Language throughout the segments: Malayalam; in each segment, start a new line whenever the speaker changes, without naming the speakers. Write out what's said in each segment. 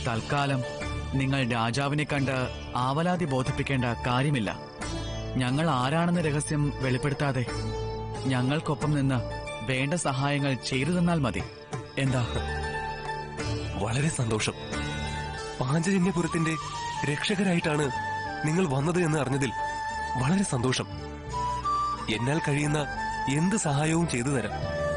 തൽക്കാലം നിങ്ങൾ രാജാവിനെ കണ്ട് ആവലാതി ബോധിപ്പിക്കേണ്ട കാര്യമില്ല ഞങ്ങൾ ആരാണെന്ന രഹസ്യം വെളിപ്പെടുത്താതെ ഞങ്ങൾക്കൊപ്പം നിന്ന് വേണ്ട സഹായങ്ങൾ ചെയ്തു തന്നാൽ മതി എന്താ
വളരെ സന്തോഷം പാഞ്ചജന്യപുരത്തിന്റെ രക്ഷകരായിട്ടാണ് നിങ്ങൾ വന്നത് എന്ന് അറിഞ്ഞതിൽ വളരെ സന്തോഷം എന്നാൽ കഴിയുന്ന എന്ത് സഹായവും ചെയ്തു തരാം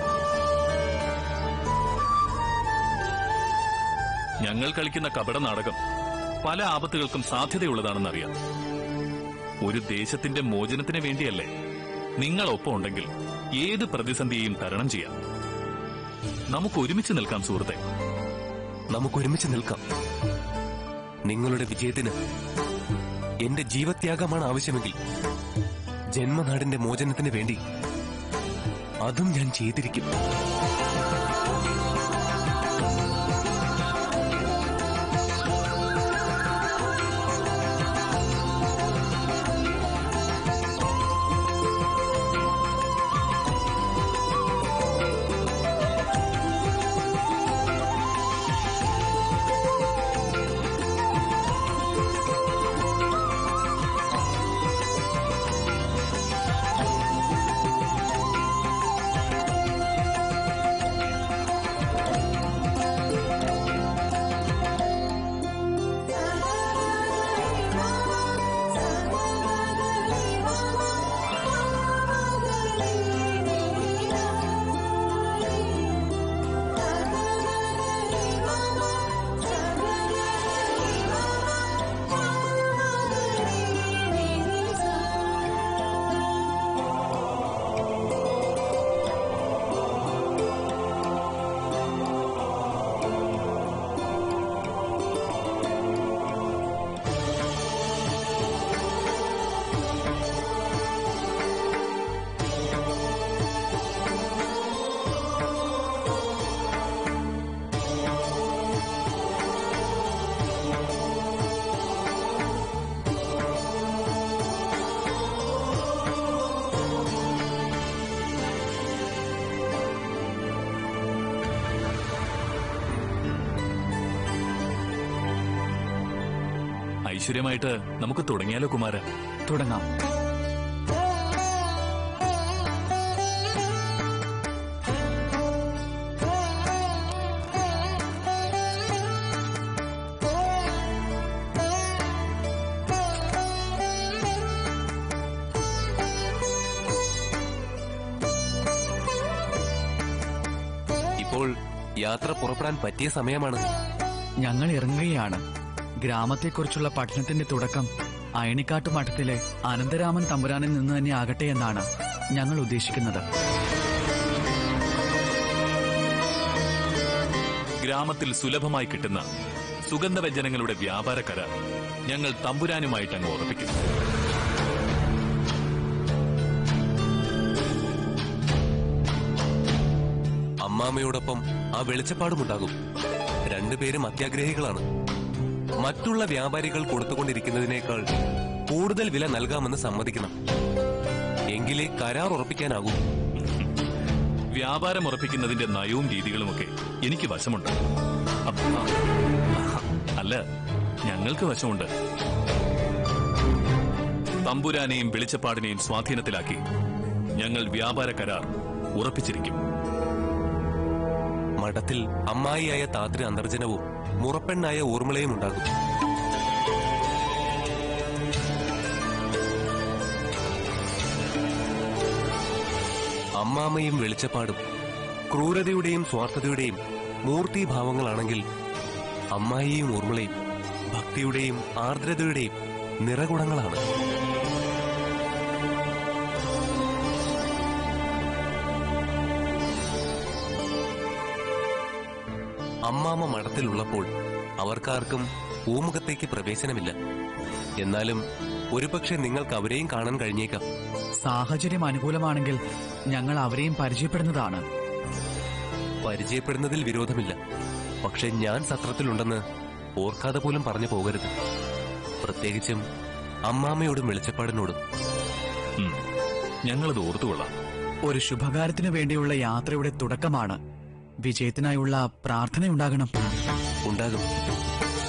ഞങ്ങൾ കളിക്കുന്ന കപട നാടകം പല ആപത്തുകൾക്കും സാധ്യതയുള്ളതാണെന്നറിയാം ഒരു ദേശത്തിന്റെ മോചനത്തിന് വേണ്ടിയല്ലേ നിങ്ങൾ ഒപ്പം ഉണ്ടെങ്കിൽ ഏത് പ്രതിസന്ധിയെയും തരണം ചെയ്യാം നമുക്ക് ഒരുമിച്ച് നിൽക്കാം സുഹൃത്തെ
നമുക്ക് ഒരുമിച്ച് നിൽക്കാം നിങ്ങളുടെ വിജയത്തിന് എന്റെ ജീവത്യാഗമാണ് ആവശ്യമെങ്കിൽ ജന്മനാടിന്റെ മോചനത്തിന് വേണ്ടി അതും ഞാൻ ചെയ്തിരിക്കും
ഐശ്വര്യമായിട്ട് നമുക്ക് തുടങ്ങിയാലോ കുമാര
തുടങ്ങാം
ഇപ്പോൾ യാത്ര പുറപ്പെടാൻ പറ്റിയ സമയമാണ്
ഞങ്ങൾ ഇറങ്ങുകയാണ് ഗ്രാമത്തെക്കുറിച്ചുള്ള പഠനത്തിന്റെ തുടക്കം അയണിക്കാട്ട് മഠത്തിലെ അനന്തരാമൻ തമ്പുരാനിൽ നിന്ന് തന്നെ ആകട്ടെ എന്നാണ് ഞങ്ങൾ ഉദ്ദേശിക്കുന്നത്
ഗ്രാമത്തിൽ സുലഭമായി കിട്ടുന്ന സുഗന്ധവ്യഞ്ജനങ്ങളുടെ വ്യാപാര കരാർ ഞങ്ങൾ തമ്പുരാനുമായിട്ട് അങ്ങ് ഉറപ്പിക്കും
അമ്മാമ്മയോടൊപ്പം ആ വെളിച്ചപ്പാടുമുണ്ടാകും രണ്ടുപേരും അത്യാഗ്രഹികളാണ് മറ്റുള്ള വ്യാപാരികൾ കൊടുത്തുകൊണ്ടിരിക്കുന്നതിനേക്കാൾ കൂടുതൽ വില നൽകാമെന്ന് സമ്മതിക്കണം എങ്കിലേ കരാർ ഉറപ്പിക്കാനാകൂ
വ്യാപാരം ഉറപ്പിക്കുന്നതിന്റെ നയവും രീതികളുമൊക്കെ എനിക്ക് വശമുണ്ട് അപ്പ- അല്ല ഞങ്ങൾക്ക് വശമുണ്ട് തമ്പുരാനെയും വെളിച്ചപ്പാടിനെയും സ്വാധീനത്തിലാക്കി ഞങ്ങൾ വ്യാപാര കരാർ ഉറപ്പിച്ചിരിക്കും
മഠത്തിൽ അമ്മായിയായ താത്രി അന്തർജനവും മുറപ്പെണ്ണായ ഊർമിളയും ഉണ്ടാകും അമ്മാമ്മയും വെളിച്ചപ്പാടും ക്രൂരതയുടെയും സ്വാർത്ഥതയുടെയും മൂർത്തിഭാവങ്ങളാണെങ്കിൽ അമ്മായിയും ഊർമിളയും ഭക്തിയുടെയും ആർദ്രതയുടെയും നിറകുടങ്ങളാണ് അമ്മാമ്മ മഠത്തിലുള്ളപ്പോൾ അവർക്കാർക്കും പൂമുഖത്തേക്ക് പ്രവേശനമില്ല എന്നാലും ഒരുപക്ഷെ നിങ്ങൾക്ക് അവരെയും കാണാൻ കഴിഞ്ഞേക്കാം
സാഹചര്യം അനുകൂലമാണെങ്കിൽ ഞങ്ങൾ അവരെയും പരിചയപ്പെടുന്നതാണ്
പരിചയപ്പെടുന്നതിൽ വിരോധമില്ല പക്ഷെ ഞാൻ സത്രത്തിലുണ്ടെന്ന് ഓർക്കാതെ പോലും പറഞ്ഞു പോകരുത് പ്രത്യേകിച്ചും അമ്മാമ്മയോടും വെളിച്ചപ്പാടിനോടും
ഉം. ഞങ്ങളത് ഓർത്തുകൊള്ളാം
ഒരു ശുഭകാര്യത്തിനു വേണ്ടിയുള്ള യാത്രയുടെ തുടക്കമാണ് വിജയത്തിനായുള്ള പ്രാർത്ഥനയുണ്ടാകണം
ഉണ്ടാകും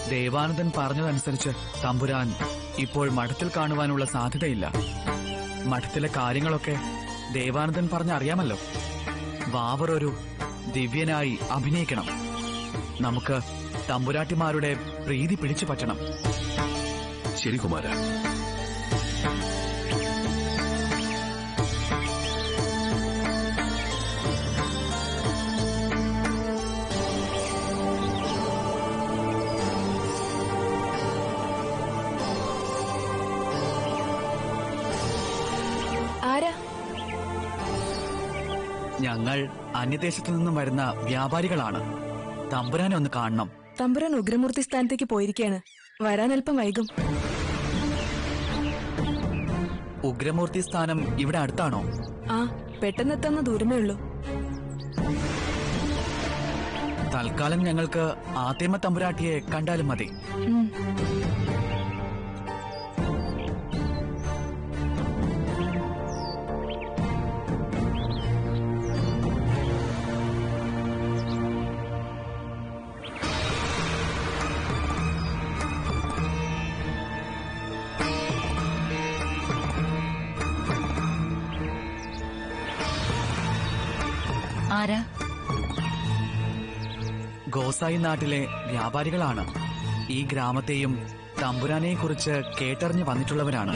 ദേവാനന്ദൻ പറഞ്ഞതനുസരിച്ച് തമ്പുരാൻ ഇപ്പോൾ മഠത്തിൽ കാണുവാനുള്ള സാധ്യതയില്ല മഠത്തിലെ കാര്യങ്ങളൊക്കെ ദേവാനന്ദൻ പറഞ്ഞറിയാമല്ലോ വാവർ ഒരു ദിവ്യനായി അഭിനയിക്കണം നമുക്ക് തമ്പുരാട്ടിമാരുടെ പ്രീതി പിടിച്ചു പറ്റണം
ശരി കുമാര
ആരാ
ഞങ്ങൾ അന്യദേശത്തു നിന്നും വരുന്ന വ്യാപാരികളാണ് തമ്പുരാനെ ഒന്ന് കാണണം
തമ്പുരാൻ ഉഗ്രമൂർത്തി സ്ഥാനത്തേക്ക് പോയിരിക്കയാണ് വരാൻ അല്പം വൈകും
ഉഗ്രമൂർത്തി സ്ഥാനം ഇവിടെ അടുത്താണോ
ആ പെട്ടെന്നെത്തുന്ന ദൂരമേ ഉള്ളൂ
തൽക്കാലം ഞങ്ങൾക്ക് ആത്തേമ തമ്പുരാട്ടിയെ കണ്ടാലും മതി
ഉം.
ആരാ
ഗോസായി നാട്ടിലെ വ്യാപാരികളാണ് ഈ ഗ്രാമത്തെയും തമ്പുരാനെയും കുറിച്ച് കേട്ടറിഞ്ഞ് വന്നിട്ടുള്ളവരാണ്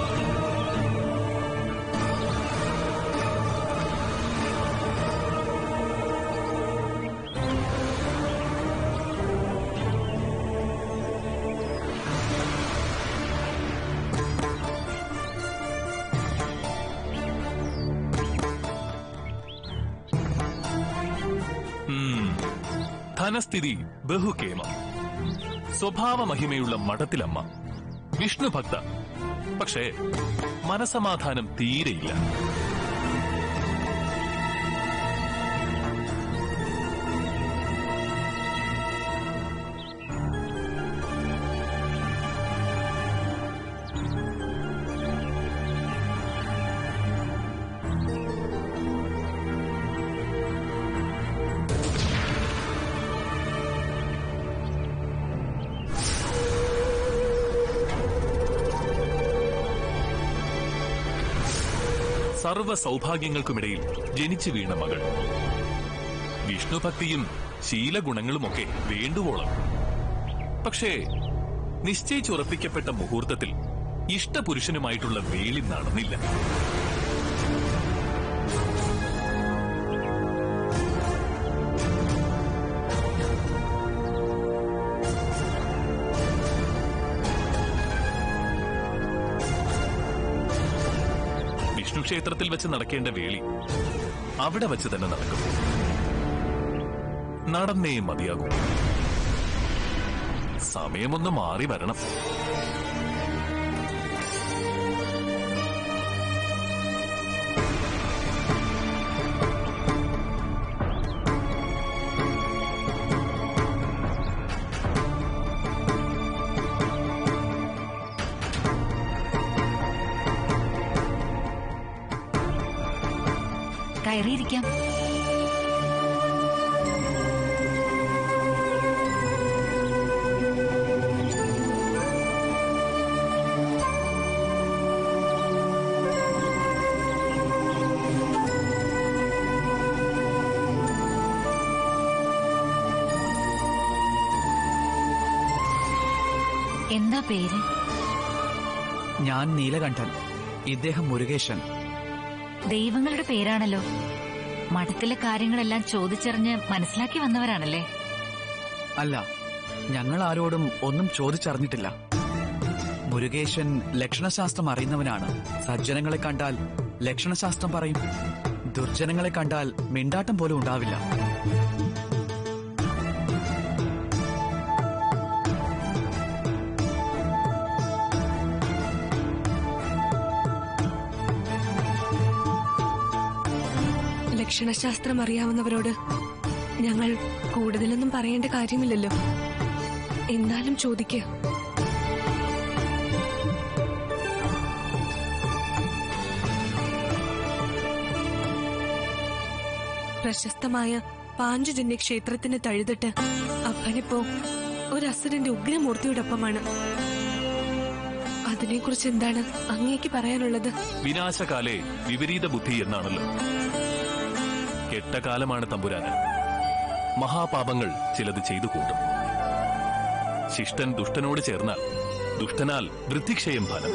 ഉം. ധനസ്ഥിതി ബഹുകേമം സ്വഭാവ മഹിമയുള്ള മഠത്തിലമ്മ വിഷ്ണു ഭക്ത പക്ഷേ മനസമാധാനം തീരെയില്ല സർവ സൗഭാഗ്യങ്ങൾക്കുമിടയിൽ ജനിച്ചു വീണ മകൾ വിഷ്ണുഭക്തിയും ശീലഗുണങ്ങളുമൊക്കെ വേണ്ടുവോളം പക്ഷേ നിശ്ചയിച്ചുറപ്പിക്കപ്പെട്ട മുഹൂർത്തത്തിൽ ഇഷ്ടപുരുഷനുമായിട്ടുള്ള വേളി നടന്നില്ല വിഷ്ണു ക്ഷേത്രത്തിൽ വെച്ച് നടക്കേണ്ട വേളി അവിടെ വെച്ച് തന്നെ നടക്കും നടന്നേ മതിയാകൂ സമയമൊന്ന് മാറി വരണം
കയറിയിരിക്കാം എന്താ പേര്
ഞാൻ നീലകണ്ഠൻ ഇദ്ദേഹം മുരുകേശൻ
ദൈവങ്ങളുടെ പേരാണല്ലോ മഠത്തിലെ കാര്യങ്ങളെല്ലാം ചോദിച്ചറിഞ്ഞ് മനസ്സിലാക്കി വന്നവരാണല്ലേ
അല്ല ഞങ്ങൾ ആരോടും ഒന്നും ചോദിച്ചറിഞ്ഞിട്ടില്ല മുരുകേശൻ ലക്ഷണശാസ്ത്രം അറിയുന്നവനാണ് സജ്ജനങ്ങളെ കണ്ടാൽ ലക്ഷണശാസ്ത്രം പറയും ദുർജനങ്ങളെ കണ്ടാൽ മിണ്ടാട്ടം പോലും ഉണ്ടാവില്ല
ലക്ഷണശാസ്ത്രം അറിയാവുന്നവരോട് ഞങ്ങൾ കൂടുതലൊന്നും പറയേണ്ട കാര്യമില്ലല്ലോ എന്നാലും ചോദിക്കുക പ്രശസ്തമായ പാഞ്ചജന്യ ക്ഷേത്രത്തിന് തഴുതിട്ട് അപ്പനിപ്പോ ഒരു അസുരന്റെ ഉഗ്രമൂർത്തിയോടൊപ്പമാണ് അതിനെക്കുറിച്ച് എന്താണ് അങ്ങേക്ക് പറയാനുള്ളത്
വിനാശകാലേ വിപരീത ബുദ്ധി എന്നാണല്ലോ കെട്ട കാലമാണ് തമ്പുരാന് മഹാപാപങ്ങൾ ചിലത് ചെയ്തു കൂട്ടും ശിഷ്ടൻ ദുഷ്ടനോട് ചേർന്നാൽ ദുഷ്ടനാൽ വൃത്തിക്ഷയം ഫലം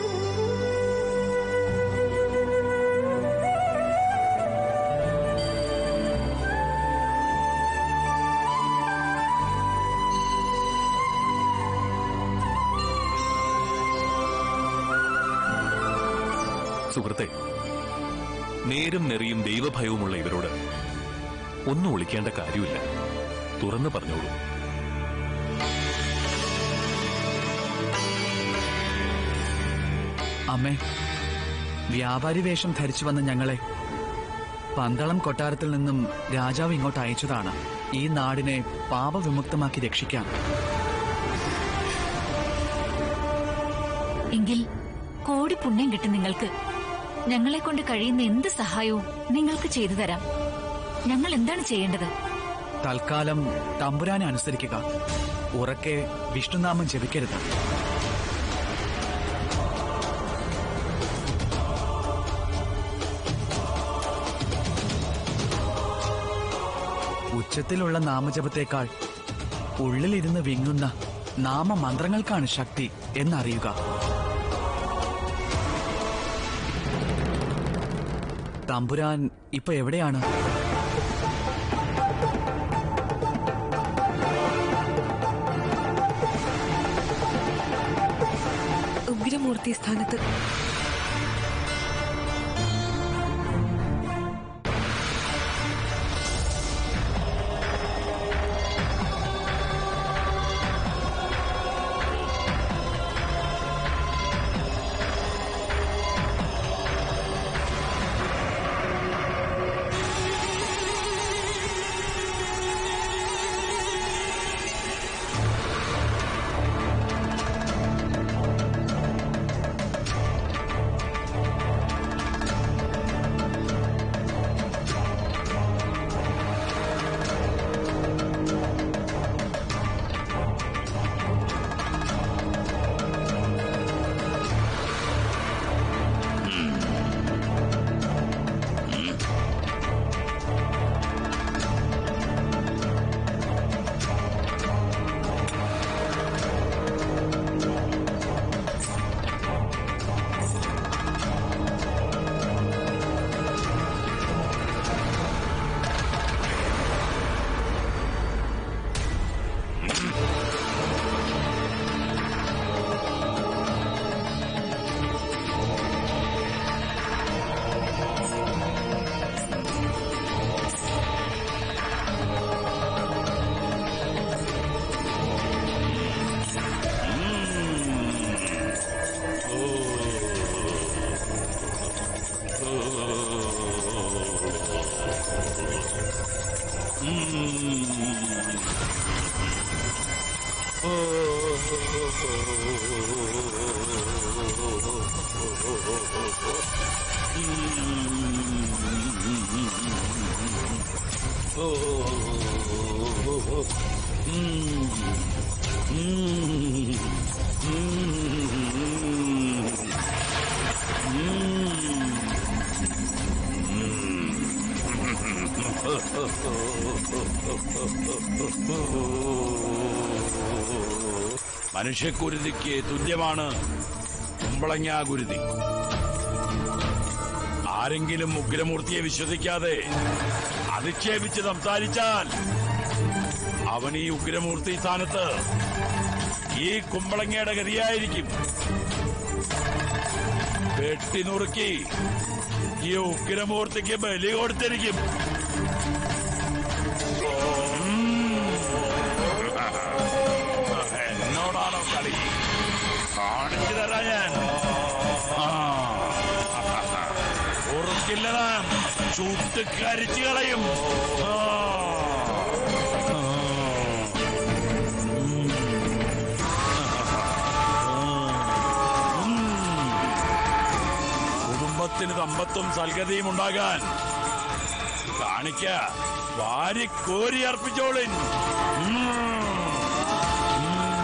സുഹൃത്തെ നേരും നെറിയും ദൈവഭയവുമുള്ള ഇവരോട് ഒന്നും ഒളിക്കേണ്ട കാര്യമില്ല തുറന്നു പറഞ്ഞോളൂ
അമ്മേ വ്യാപാരി വേഷം ധരിച്ചു വന്ന ഞങ്ങളെ പന്തളം കൊട്ടാരത്തിൽ നിന്നും രാജാവ് ഇങ്ങോട്ട് അയച്ചതാണ് ഈ നാടിനെ പാപവിമുക്തമാക്കി രക്ഷിക്കാൻ
എങ്കിൽ കോടി പുണ്യം കിട്ടും നിങ്ങൾക്ക് ഞങ്ങളെ കൊണ്ട് കഴിയുന്ന എന്ത് സഹായവും നിങ്ങൾക്ക് ചെയ്തു തരാം ഞങ്ങൾ എന്താണ് ചെയ്യേണ്ടത്
തൽക്കാലം തമ്പുരാനെ അനുസരിക്കുക ഉറക്കെ വിഷ്ണുനാമം ജപിക്കരുത് ഉച്ചത്തിലുള്ള നാമജപത്തേക്കാൾ ഉള്ളിലിരുന്ന് വിങ്ങുന്ന നാമമന്ത്രങ്ങൾക്കാണ് ശക്തി എന്നറിയുക തമ്പുരാൻ ഇപ്പൊ എവിടെയാണ്
ഉഗ്രമൂർത്തി സ്ഥാനത്ത്
മനുഷ്യക്കുരുതിക്ക് തുല്യമാണ് കുമ്പളങ്ങ കുരുതി ആരെങ്കിലും ഉഗ്രമൂർത്തിയെ വിശ്വസിക്കാതെ അധിക്ഷേപിച്ച് സംസാരിച്ചാൽ അവൻ ഈ ഉഗ്രമൂർത്തി സ്ഥാനത്ത് ഈ കുമ്പളങ്ങയുടെ ഗതിയായിരിക്കും വെട്ടിനുറുക്കി ഈ ഉഗ്രമൂർത്തിക്ക് ബലി കൊടുത്തിരിക്കും എന്നോടാണോ കളി കാണിച്ചു തരാ ഞാൻ ആ. ഉറക്കില്ലതാ ചുട്ട് കരിച്ചു കളയും ആ. ആ. ഉം. കുടുംബത്തിന് സമ്പത്തും സൽഗതിയും ഉണ്ടാകാൻ കാണിക്ക വാരി കോരി അർപ്പിച്ചോളിൻ ഉം. ഉം.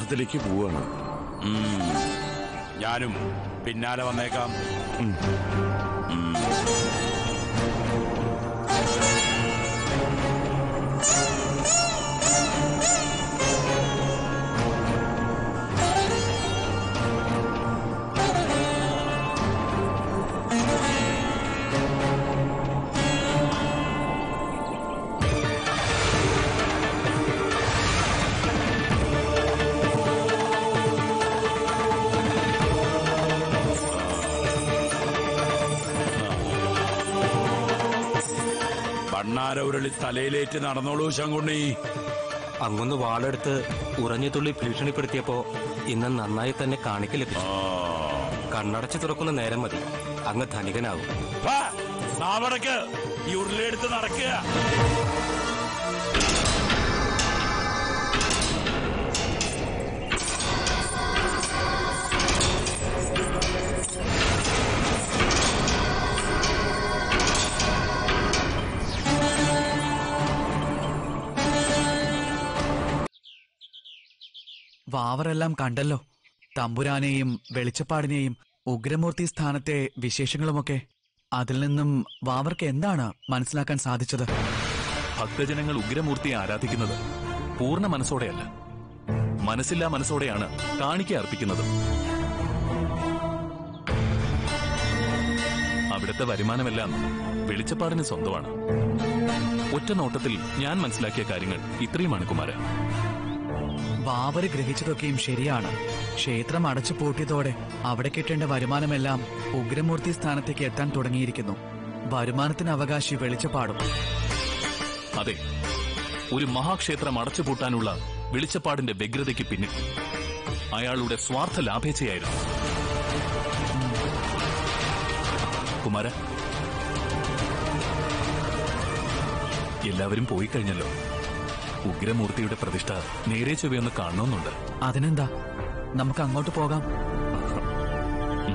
ക്ഷേത്രത്തിലേക്ക് പോവാണ് ഉം. ഞാനും പിന്നാലെ വന്നേക്കാം ഉം. ഉം. ഭണ്ണാര ഉരുളി തലയിലേറ്റ് നടന്നോളൂ ശങ്കുണ്ണി
അങ്ങൊന്ന് വാളെടുത്ത് ഉറഞ്ഞുതുള്ളി ഭീഷണിപ്പെടുത്തിയപ്പോ ഇന്ന് നന്നായി തന്നെ കാണിക്ക ലഭിച്ചു കണ്ണടച്ചു തുറക്കുന്ന നേരം മതി അങ്ങ് ധനികനാകും
ഫാ, നാവടക്ക് ഈ ഉരുളിയെടുത്ത് നടക്കുക
വാവറെല്ലാം കണ്ടല്ലോ തമ്പുരാനെയും വെളിച്ചപ്പാടിനെയും ഉഗ്രമൂർത്തി സ്ഥാനത്തെ വിശേഷങ്ങളുമൊക്കെ അതിൽ നിന്നും വാവർക്ക് എന്താണ് മനസ്സിലാക്കാൻ സാധിച്ചത്
ഭക്തജനങ്ങൾ ഉഗ്രമൂർത്തിയെ ആരാധിക്കുന്നത് പൂർണ്ണ മനസ്സോടെയല്ല മനസ്സില്ലാ മനസ്സോടെയാണ് കാണിക്ക അർപ്പിക്കുന്നത് അവിടുത്തെ വരുമാനമെല്ലാം വെളിച്ചപ്പാടിന് സ്വന്തമാണ് ഒറ്റ നോട്ടത്തിൽ ഞാൻ മനസ്സിലാക്കിയ കാര്യങ്ങൾ ഇത്രയുമാണ് കുമാരൻ
വാവര് ഗ്രഹിച്ചതൊക്കെയും ശരിയാണ് ക്ഷേത്രം അടച്ചു പൂട്ടിയതോടെ അവിടെ കിട്ടേണ്ട വരുമാനമെല്ലാം ഉഗ്രമൂർത്തി സ്ഥാനത്തേക്ക് എത്താൻ തുടങ്ങിയിരിക്കുന്നു വരുമാനത്തിന് അവകാശി വെളിച്ചപ്പാടും
അതെ ഒരു മഹാക്ഷേത്രം അടച്ചുപൂട്ടാനുള്ള വെളിച്ചപ്പാടിന്റെ വ്യഗ്രതയ്ക്ക് പിന്നിൽ അയാളുടെ സ്വാർത്ഥ ലാഭേച്ഛയായിരുന്നു കുമാര എല്ലാവരും പോയി കഴിഞ്ഞല്ലോ ഉഗ്രമൂർത്തിയുടെ പ്രതിഷ്ഠ നേരെ ചൊവ്വയൊന്ന് കാണണമെന്നുണ്ട്
അതിനെന്താ നമുക്ക് അങ്ങോട്ട് പോകാം
ഉം.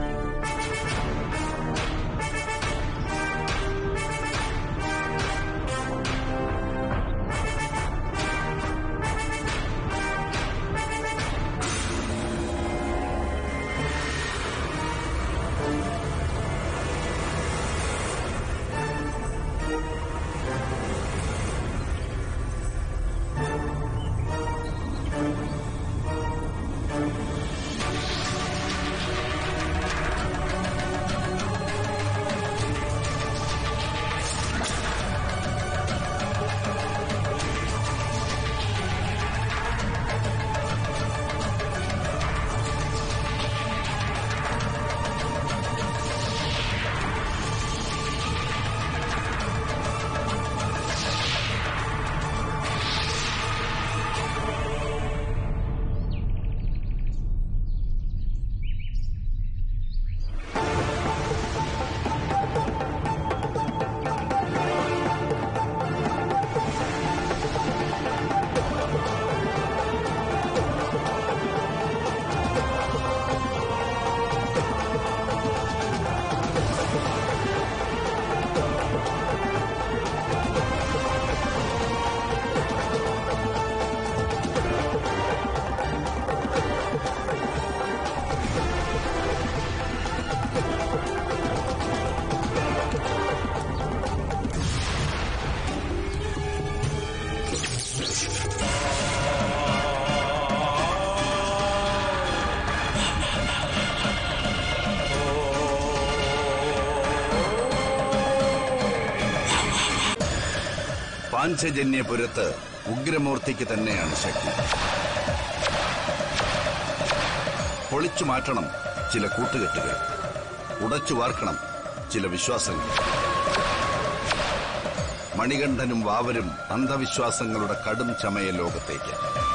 പാഞ്ചജന്യപുരത്ത് ഉഗ്രമൂർത്തിക്ക് തന്നെയാണ് ശക്തി പൊളിച്ചു മാറ്റണം ചില കൂട്ടുകെട്ടുകൾ ഉടച്ചു വാർക്കണം ചില വിശ്വാസങ്ങൾ മണികണ്ഠനും വാവരും അന്ധവിശ്വാസങ്ങളുടെ കടും ചമയ ലോകത്തേക്ക്